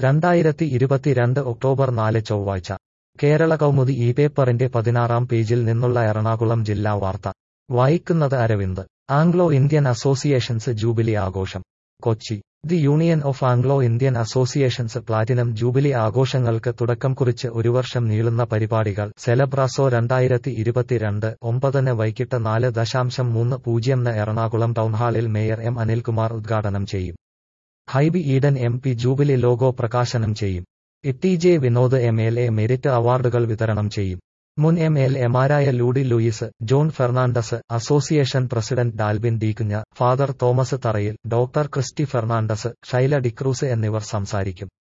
രണ്ടായിരത്തി ഇരുപത്തിരണ്ട് ഒക്ടോബർ നാല് ചൊവ്വാഴ്ച കേരള കൗമുദി ഈ പേപ്പറിന്റെ പതിനാറാം പേജിൽ നിന്നുള്ള എറണാകുളം ജില്ലാ വാർത്ത വായിക്കുന്നത് Aravind Anglo Indian associations jubilee ആഘോഷം Kochi the union of Anglo Indian associations platinum jubilee ആഘോഷങ്ങൾക്ക് തുടക്കം കുറിച്ച് ഒരു വർഷം നീളുന്ന പരിപാടികൾ സെലബ്രാസോ രണ്ടായിരത്തി ഇരുപത്തിരണ്ട് ഒമ്പതിന് വൈകിട്ട് നാല് ദശാംശം മൂന്ന് പൂജ്യംന് എറണാകുളം ടൗൺഹാളിൽ മേയർ എം അനിൽകുമാർ ഉദ്ഘാടനം ചെയ്യും Hibi Eden M P jubilee logo പ്രകാശനം ചെയ്യും E J Vinod M L A merit അവാർഡുകൾ വിതരണം ചെയ്യും മുൻ എം എൽ എമാരായ Ludy Louis John Fernandez association president Dalbin D'Cunha father Thomas Tharayil doctor Christy Fernandez Shaila D'Cruz എന്നിവർ സംസാരിക്കും